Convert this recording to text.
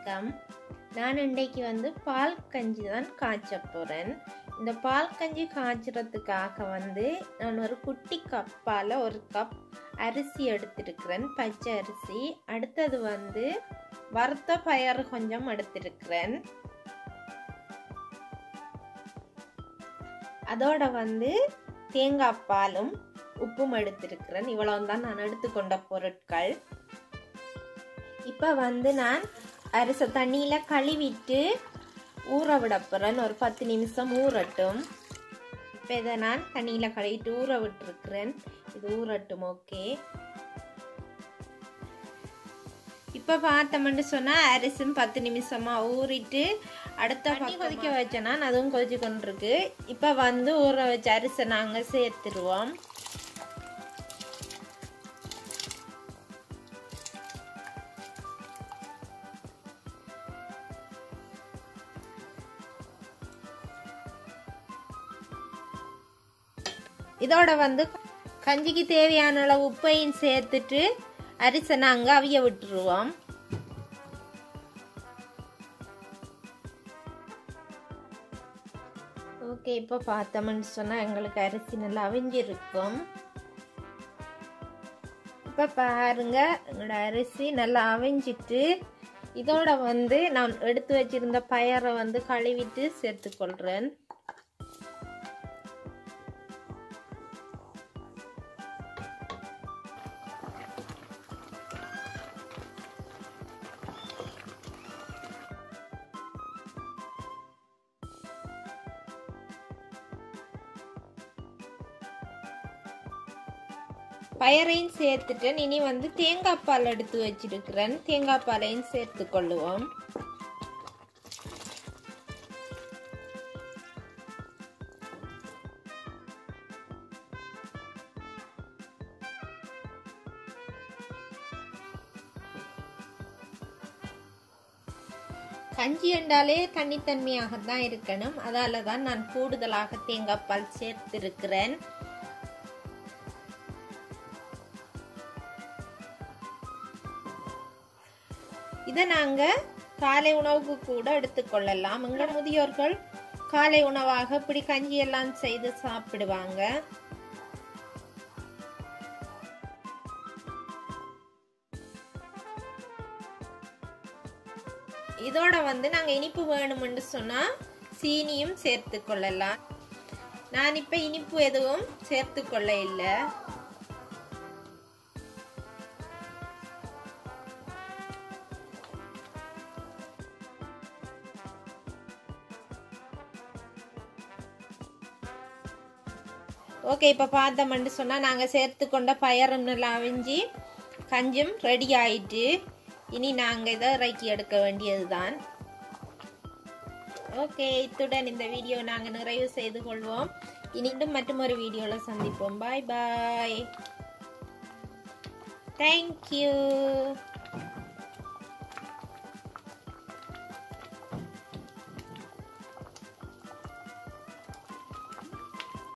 வணக்கம் நான் இன்றைக்கு வந்து பால் கஞ்சி தான் காய்ச்ச போகிறேன் இந்த பால் கஞ்சி காய்ச்சறதுக்காக வந்து நான் ஒரு குட்டி கப்பால் ஒரு கப் அரிசி எடுத்திருக்கிறேன் பச்சை அரிசி அடுத்தது வந்து வறுத்த பயறு கொஞ்சம் எடுத்திருக்கிறேன் அதோட வந்து தேங்காய் பாலும் உப்பும் எடுத்திருக்கிறேன் இவ்வளவு தான் நான் எடுத்துக்கொண்ட பொருட்கள் இப்போ வந்து நான் அரிச தண்ணியில் கழுவிட்டு ஊற விட போகிறேன் ஒரு பத்து நிமிஷம் ஊறட்டும் இப்போ இதை நான் தண்ணியில் கழுவிட்டு ஊற விட்டுருக்குறேன் இது ஊறட்டும் ஓகே இப்போ பார்த்தோம்னு சொன்னால் அரிசும் பத்து நிமிஷமாக ஊறிட்டு அடுத்த தண்ணி கொதிக்க வச்சேன்னா அதுவும் கொதிச்சு கொண்டிருக்கு இப்போ வந்து ஊற வச்ச அரிசை நாங்கள் சேர்த்துருவோம் இதோட வந்து கஞ்சிக்கு தேவையான அளவு உப்பையும் சேர்த்துட்டு அரிசை நாங்கள் அவிய விட்டுருவோம் ஓகே இப்போ பார்த்தோம்னு சொன்னால் எங்களுக்கு அரிசி நல்லா அவிஞ்சிருக்கும் இப்போ பாருங்க எங்களோட அரிசி நல்லா அவிஞ்சிட்டு இதோட வந்து நான் எடுத்து வச்சிருந்த பயரை வந்து கழுவிட்டு சேர்த்துக்கொள்கிறேன் பயரையும் சேர்த்துட்டு இனி வந்து தேங்காய் பால் எடுத்து வச்சிருக்கிறேன் தேங்காய் பாலையும் சேர்த்து கொள்ளுவோம் கஞ்சி என்றாலே தண்ணித்தன்மையாக தான் இருக்கணும் அதால தான் நான் கூடுதலாக தேங்காய் பால் சேர்த்திருக்கிறேன் இதை நாங்கள் காலை உணவுக்கு கூட எடுத்துக்கொள்ளலாம் எங்கள் முதியோர்கள் காலை உணவாக இப்படி கஞ்சி எல்லாம் செய்து சாப்பிடுவாங்க இதோட வந்து நாங்கள் இனிப்பு வேணும்னு சொன்னால் சீனியும் சேர்த்து கொள்ளலாம் நான் இப்போ இனிப்பு எதுவும் சேர்த்து கொள்ள இல்லை ஓகே இப்போ பார்த்தோம்னு சொன்னால் நாங்கள் சேர்த்து கொண்ட பயரும் நல்லா அவிஞ்சி கஞ்சும் ரெடி ஆயிட்டு இனி நாங்கள் இதை இறக்கி எடுக்க வேண்டியது தான் ஓகே இத்துடன் இந்த வீடியோ நாங்கள் நிறைவு செய்து கொள்வோம் இனிண்டும் மற்றும் ஒரு வீடியோவில் சந்திப்போம் பாய் பாய் தேங்க்யூ